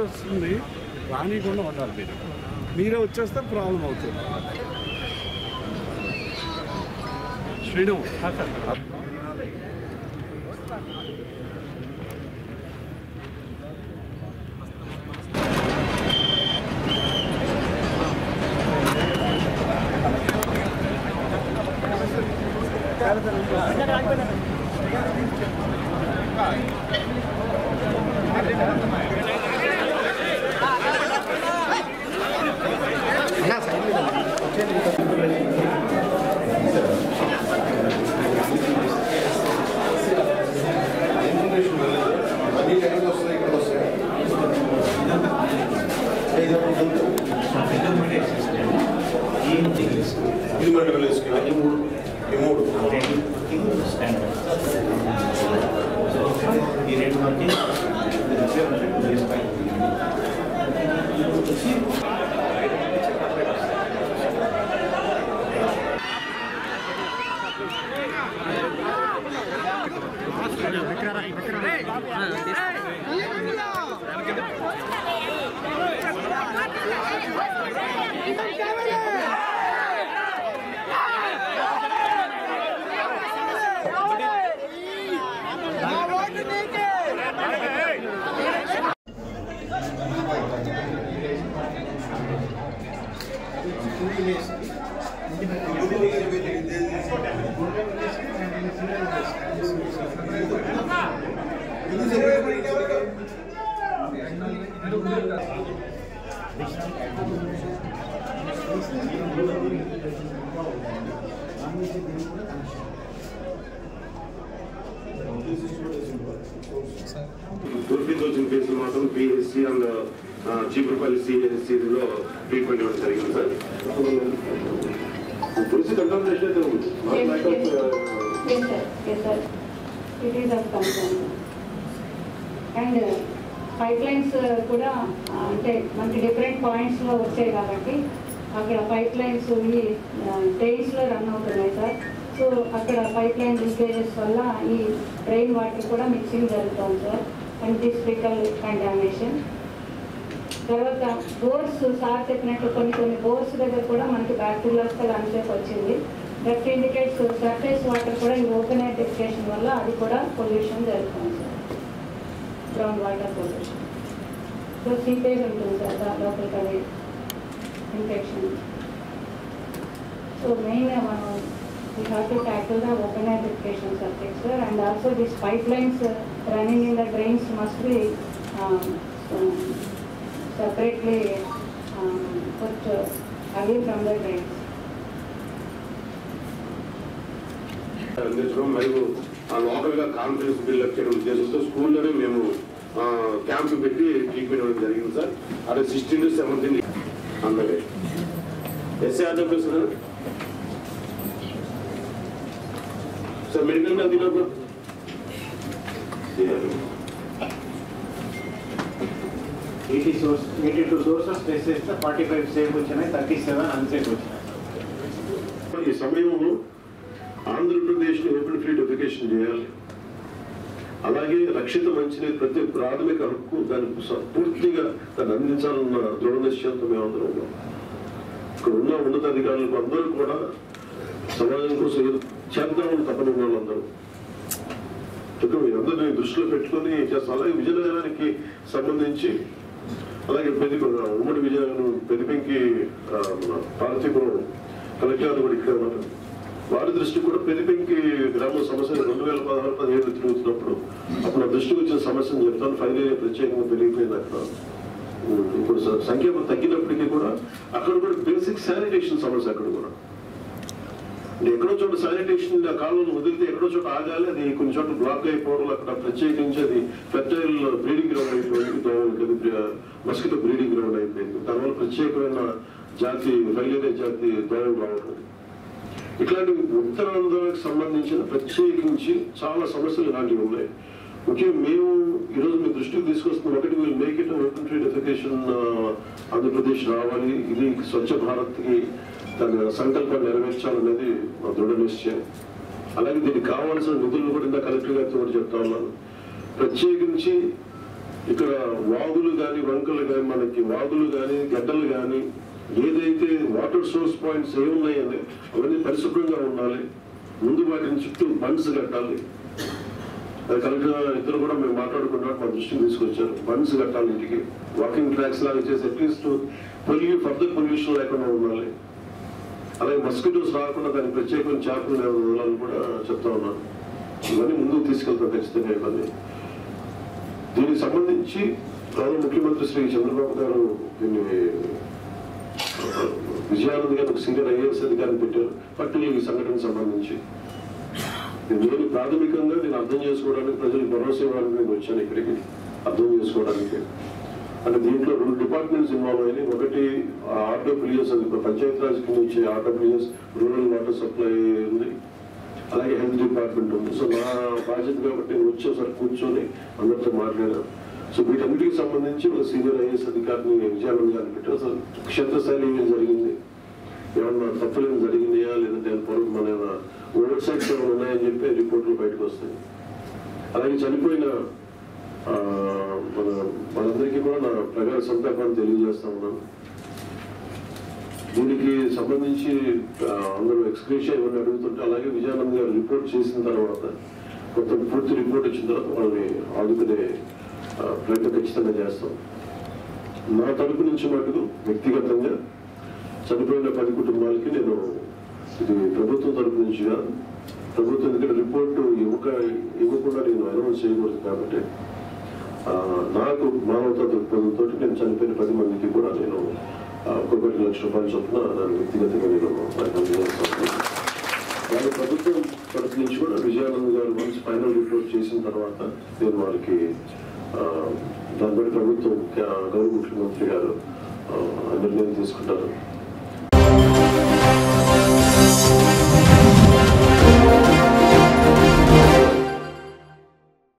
వస్తుంది రానికుండా ఉండాలి మీరు మీరే వచ్చేస్తే ప్రాబ్లం అవుతుంది శ్రీను ఇది మండలి వేసుకున్నా ఈ మూడు ఈ మూడు ఈ రెండు మధ్య తుర్పితో వచ్చిన కేసులు మాత్రం పిఎస్సి అండ్ చీపురుపల్లి సిఎస్సిలో ట్రీట్మెంట్ ఇవ్వడం జరిగింది సార్ తులసి కంటామినేషన్ అయితే ఉంది Yes, Lack of, yes. uh, Yes, sir. Yes, sir. It is of concern. And pipe lines కూడా ఆ, అంటే మనకి డిఫరెంట్ పాయింట్స్లో వచ్చాయి కాబట్టి అక్కడ పైప్ లైన్స్ ఈ ట్రైన్స్లో రన్ అవుతున్నాయి సార్ సో అక్కడ పైప్ లైన్ లీకేజెస్ వల్ల ఈ డ్రైన్ వాటర్ కూడా మిక్సింగ్ జరుగుతుంది sir and this fecal contamination తర్వాత బోర్స్ సార్ చెప్పినట్టు కొన్ని కొన్ని బోర్స్ దగ్గర కూడా మనకి బ్యాక్టీరియాస్కల్ అన్సేఫ్ వచ్చింది దట్ ఇండికేట్స్ సర్ఫేస్ వాటర్ కూడా ఈ ఓపెన్ ఎయిర్ డెఫికేషన్ వల్ల అది కూడా పొల్యూషన్ జరుగుతుంది sir ground water pollution so seepage ఉంటుంది సార్ దా- లోపలికి అది ఇన్ఫెక్షన్ సో మెయిన్ మనం we have to tackle the open air defecation subject, sir, and also these pipelines uh, running in the drains must be um, um, separately um, put uh, away from the drains. అందించడం మరియు ఆ local గా conference buildup చేయడం ఉద్దేశంతో స్కూల్లోనే మేము camp పెట్టి treatment ఇవ్వడం జరిగింది సార్ అదే సిక్స్టీన్ టు సెవెంటీన్ అందరే ఎస్ఏ ఆర్డబ్ల్యూస్ సార్ మెడికల్ గా తినప్పుడు eighty source eighty two sources test చేస్తే ఫార్టీ ఫైవ్ సేఫ్ వచ్చినాయి థర్టీ సెవెన్ అన్సేఫ్ వచ్చినాయి ఈ సమయంలో ఆంధ్రప్రదేశ్ ఓపెన్ ఫ్రీ డెఫికేషన్ చేయాలి అలాగే రక్షిత మంచినీరు ప్రతి ప్రాథమిక హక్కు దానికి స- పూర్తిగా దాన్ని అందించాలన్న దృఢ నిశ్చయంతో మేమందరం ఉన్నాం ఇక్కడ ఉన్న ఉన్నతాధికారులకు అందరూ కూడా సమాజం కోసం ఏదో చేద్దామని తప్పని వాళ్ళందరూ ఇక్కడ మీరందరినీ దృష్టిలో పెట్టుకొని చేస్తాం అలాగే విజయనగరానికి సంబంధించి అలాగే పెద్ద ఉమ్మడి విజయనగరం పెద్దపెంకి ఆ, మన పార్వతీపురం కలెక్టర్ కూడా ఇక్కడ ఉన్నారు వారి దృష్టి కూడా పెద్దపెంకి గ్రామ సమస్యలు రెండు వేల పదహారు పదిహేడు తిరుగుతున్నప్పుడు అప్పుడు నా దృష్టికి వచ్చిన సమస్యను చెప్తాను ఫైల్ ఏరియా ప్రత్యేకంగా పెరిగిపోయింది అక్కడ ఉమ్, ఇప్పుడు స- సంఖ్య తగ్గినప్పటికీ కూడా అక్కడ కూడా బేసిక్ శానిటేషన్ సమస్య అక్కడ కూడా అంటే ఎక్కడో చోట శానిటేషన్ కాలువలు వదిలితే ఎక్కడో చోట ఆగాలి అది కొన్ని చోట్ల బ్లాక్ అయిపోవడం అక్కడ ప్రత్యేకించి అది ఫెర్టైల్ బ్రీడింగ్ గ్రౌండ్ అయిపోయింది దోమలకి అది మస్కిటో బ్రీడింగ్ గ్రౌండ్ అయిపోయింది దానివల్ల ప్రత్యేకమైన జాతి ఫైలేరియా జాతి దోమలు రావడం ఇట్లాంటి ఉత్తరాంధ్రకి సంబంధించిన ప్రత్యేకించి చాలా సమస్యలు ఇలాంటివి ఉన్నాయి ముఖ్యంగా మేము ఈరోజు మీ దృష్టికి తీసుకొస్తున్నాం ఒకటి వీళ్ళు make it open free defecation Andhra Pradesh రావాలి ఇది స్వచ్ఛ భారత్కి తన సంకల్పం నెరవేర్చాలనేది మా దృఢ నిశ్చయం అలాగే దీనికి కావాల్సిన నిధులను కూడా ఇందా కలెక్టర్ గారితో కూడా చెప్తా ఉన్నాను ప్రత్యేకించి ఇక్కడ వాగులు కానీ వంకలు కానీ మనకి వాగులు కానీ గడ్డలు కానీ ఏదైతే వాటర్ సోర్స్ పాయింట్స్ ఏమున్నాయని అవన్నీ పరిశుభ్రంగా ఉండాలి ముందు వాటిని చుట్టూ బండ్స్ కట్టాలి అది కలెక్టర్ ఇద్దరు కూడా మేము మాట్లాడుకున్నాం మా దృష్టికి తీసుకొచ్చారు బండ్స్ కట్టాలి ఇంటికి వాకింగ్ ట్రాక్స్ లాగా చేసి అట్లీస్ట్ పొల్యూ ఫర్దర్ పొల్యూషన్ లేకుండా ఉండాలి అలాగే మస్కిటోస్ రాకుండా దానికి ప్రత్యేకమైన చేపలు వదలాలని కూడా చెప్తా ఉన్నాను ఇవన్నీ ముందుకు తీసుకెళ్తాం ఖచ్చితంగా ఇవన్నీ దీనికి సంబంధించి గౌరవ ముఖ్యమంత్రి శ్రీ చంద్రబాబు గారు దీన్ని ఆ, విజయానంద్ గారు ఒక సీనియర్ ఐఏఎస్ అధికారిని పెట్టారు పర్టికులర్ ఈ సంఘటనకు సంబంధించి నేను ప్రాథమికంగా నేను అర్థం చేసుకోవడానికి ప్రజలకు భరోసా ఇవ్వడానికి నేను వచ్చాను ఇక్కడికి అర్థం చేసుకోవడానికి అంటే దీంట్లో రెండు డిపార్ట్మెంట్స్ ఇన్వాల్వ్ అయినాయి ఒకటి ఆర్డబ్ల్యూఎస్ అది పంచాయతీరాజ్ కింద వచ్చే ఆర్డబ్ల్యూఎస్ రూరల్ వాటర్ సప్లై ఉంది అలాగే హెల్త్ డిపార్ట్మెంట్ ఉంది సో నా బాధ్యత కాబట్టి నేను వచ్చి ఒకసారి కూర్చొని అందరితో మాట్లాడాను సో వీటన్నిటికి సంబంధించి ఒక సీనియర్ ఐఏఎస్ అధికారిని విజయానంద్ గారిని పెట్టారు అసలు క్షేత్రస్థాయిలో ఏం జరిగింది ఏమన్నా తప్పులు ఏం జరిగినాయా లేదంటే ఏమైనా పొరపాటు మన ఓవర్ సైడ్స్ ఏమైనా ఉన్నాయని చెప్పి రిపోర్ట్లు బయటకు వస్తాయి అలాగే చనిపోయిన ఆ, మన మనందరికీ కూడా నా ప్రగాఢ సంతాపాన్ని తెలియజేస్తా ఉన్నాను దీనికి సంబంధించి ఆ, అందరూ ఎక్స్క్రీషియా ఇవన్నీ అడుగుతుంటే అలాగే విజయానంద్ గారు రిపోర్ట్ చేసిన తర్వాత కొంత పూర్తి రిపోర్ట్ వచ్చిన తర్వాత వాళ్ళని ఆదుకునే ఆ, ప్రయత్నం ఖచ్చితంగా చేస్తాం నా తరపు నుంచి మటుకు వ్యక్తిగతంగా చనిపోయిన పది కుటుంబాలకి నేను ఇది ప్రభుత్వం తరపు నుంచి కాదు ప్రభుత్వం ఎందుకంటే రిపోర్టు ఇవ్వక ఇవ్వకుండా నేను అనౌన్స్ చేయకూడదు కాబట్టి ఆ, నాకు మానవతా దృక్పథంతో నేను చనిపోయిన పది మందికి కూడా నేను ఆ, ఒక్కొక్కటి లక్ష రూపాయల చొప్పున దాన్ని వ్యక్తిగతంగా నేను ప్రయత్నం చేస్తాను వాళ్ళ ప్రభుత్వం తరపు నుంచి కూడా విజయానంద్ గారు మంచి ఫైనల్ రిపోర్ట్ చేసిన తర్వాత నేను వారికి ఆ, దాన్ని బట్టి ప్రభుత్వం ఆ, గౌరవ ముఖ్యమంత్రి గారు ఆ, నిర్ణయం తీసుకుంటారు